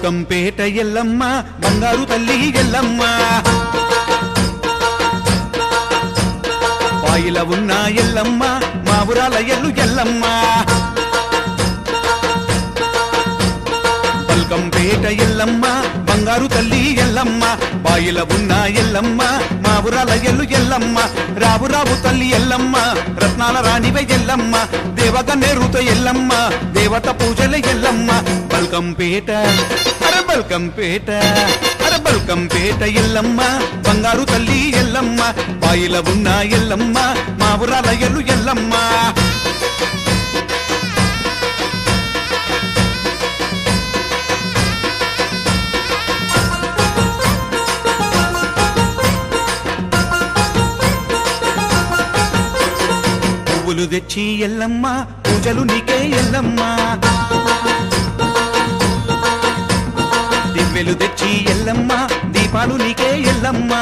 బల్కంపేట ఎల్లమ్మ బంగారు తల్లి ఎల్లమ్మ పాయిల ఉన్న ఎల్లమ్మ మా ఊరాల ఎల్లు ఎల్లమ్మ బల్కంపేట ఎల్లమ్మ బంగారు తల్లి ఎల్లమ్మ బాయిల ఉన్న ఎల్లమ్మ మా ఊరాల ఎల్లు ఎల్లమ్మ రావు రావు తల్లి ఎల్లమ్మ రత్నాల రాణివే ఎల్లమ్మ దేవగన్నేరుతో ఎల్లమ్మ దేవత పూజల ఎల్లమ్మ బల్కంపేట అర బల్కంపేట అర బల్కంపేట ఎల్లమ్మ బంగారు తల్లి ఎల్లమ్మ బాయిల ఉన్న ఎల్లమ్మ మా ఊరాల ఎల్లు ఎల్లమ్మ పువ్వులు తెచ్చి ఎల్లమ్మ పూజలు నీకే ఎల్లమ్మ దివ్వెలు తెచ్చి ఎల్లమ్మ దీపాలు నీకే ఎల్లమ్మ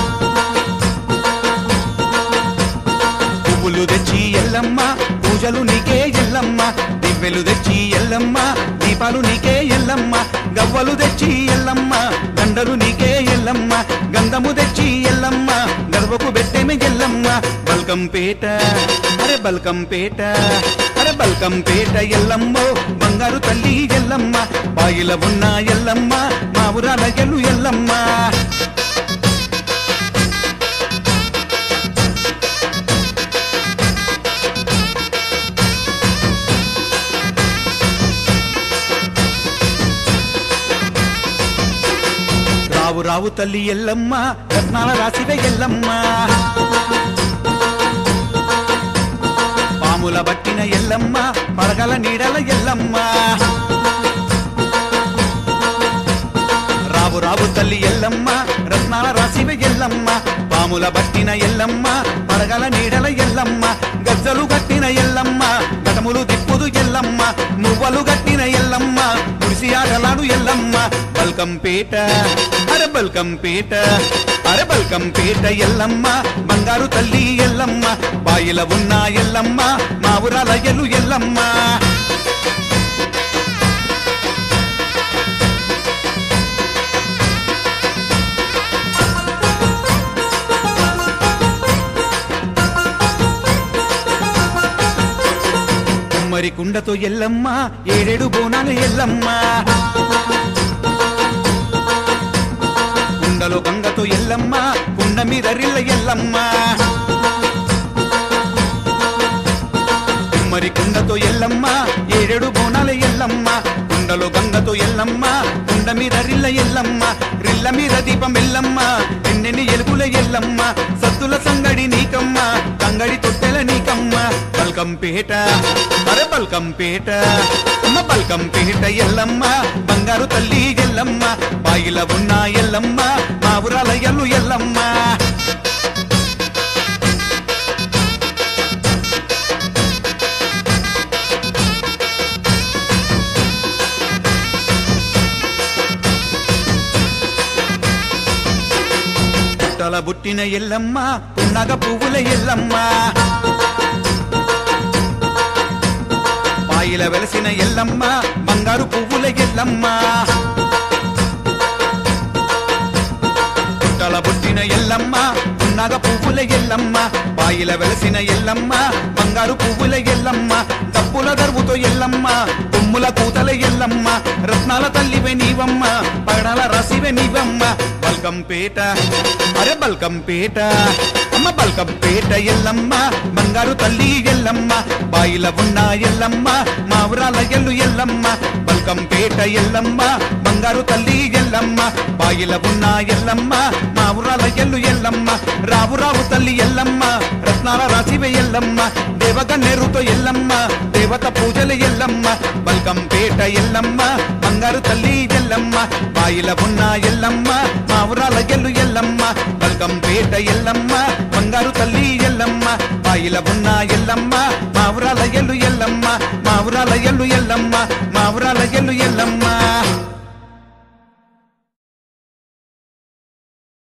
పువ్వులు తెచ్చి ఎల్లమ్మ పూజలు నీకే ఎల్లమ్మ దివ్వెలు తెచ్చి ఎల్లమ్మ దీపాలు నీకే ఎల్లమ్మ గవ్వలు తెచ్చి ఎల్లమ్మ దండలు నీకే ఎల్లమ్మ గంధము తెచ్చి ఎల్లమ్మ గర్వకు పెట్టేమి ఎల్లమ్మ బల్కంపేట అరే బల్కంపేట అరే బల్కంపేట ఎల్లమ్మో బంగారు తల్లి ఎల్లమ్మ బాయిల ఉన్న ఎల్లమ్మ మా ఊరాల ఎల్లు ఎల్లమ్మ రావు రావు తల్లి ఎల్లమ్మ రత్నాల రాసివే ఎల్లమ్మ పాముల బట్టిన ఎల్లమ్మ పడగల నీడల ఎల్లమ్మ రావు రావు తల్లి ఎల్లమ్మ రత్నాల రాసివే ఎల్లమ్మ పాముల బట్టిన ఎల్లమ్మ పడగల నీడల ఎల్లమ్మ గజ్జలు గట్టిన ఎల్లమ్మ గటములు దిప్పుదు ఎల్లమ్మ మువ్వలు గట్టిన ఎల్లమ్మ ముడిసి ఆటలాడు ఎల్లమ్మ బల్కంపేట అరే బల్కంపేట అరే బల్కంపేట ఎల్లమ్మ బంగారు తల్లి ఎల్లమ్మ బాయిల ఉన్న ఎల్లమ్మ మా ఊరాల ఎల్లు ఎల్లమ్మ కుమ్మరి కుండతో ఎల్లమ్మ ఏడేడు బోనాలు ఎల్లమ్మ కుండలో గంగతో ఎల్లమ్మ కుండ మీద రిల్ల ఎల్లమ్మ కుమ్మరి కుండతో ఎల్లమ్మ ఏడేడు బోనాల ఎల్లమ్మ కుండలో గంగతో ఎల్లమ్మ కుండ మీద రిల్ల ఎల్లమ్మ రిల్ల మీద దీపం ఎల్లమ్మ ఎన్నెన్ని ఎలుగుల ఎల్లమ్మ సత్తుల సంగడి నీకమ్మ కంగడి తొట్టెల నీకమ్మ బల్కంపేట అరే బల్కంపేట అమ్మ బల్కంపేట ఎల్లమ్మ బంగారు తల్లి ఎల్లమ్మ బాయిల ఉన్న ఎల్లమ్మ మా ఊరాల ఎల్లు ఎల్లమ్మ పుట్టల బుట్టిన ఎల్లమ్మ పున్నగ పువ్వుల ఎల్లమ్మ పాయిల వెలసిన ఎల్లమ్మ బంగారు పువ్వుల ఎల్లమ్మ పుట్టల బుట్టిన ఎల్లమ్మ పున్నగ పువ్వుల ఎల్లమ్మ పాయిల వెలసిన ఎల్లమ్మ బంగారు పువ్వుల ఎల్లమ్మ తప్పుల దరువుతో ఎల్లమ్మ కొమ్ముల కూతల ఎల్లమ్మ రత్నాల తల్లివే నీవమ్మ పగడాల రసివే నీవమ్మ బల్కంపేట అరే బల్కంపేట అమ్మ బల్కంపేట ఎల్లమ్మ బంగారు తల్లి ఎల్లమ్మ బాయిల ఉన్న ఎల్లమ్మ మా ఊరాల ఎల్లు ఎల్లమ్మ బల్కంపేట ఎల్లమ్మ బంగారు తల్లి ఎల్లమ్మ బాయిల ఉన్న ఎల్లమ్మ మా ఊరాల ఎల్లు ఎల్లమ్మ రావు రావు తల్లి ఎల్లమ్మ రత్నాల రాసివే ఎల్లమ్మ దేవగన్నేరుతో ఎల్లమ్మ దేవత పూజల ఎల్లమ్మ బల్కంపేట ఎల్లమ్మ బంగారు తల్లి ఎల్లమ్మ బాయిల ఉన్న ఎల్లమ్మ మా ఊరాల ఎల్లు ఎల్లమ్మ బల్కంపేట ఎల్లమ్మ బంగారు తల్లి ఎల్లమ్మ బాయిల ఉన్న ఎల్లమ్మ మా ఊరాల ఎల్లు ఎల్లమ్మ మా ఊరాల ఎల్లు ఎల్లమ్మ మా ఊరాల ఎల్లు ఎల్లమ్మ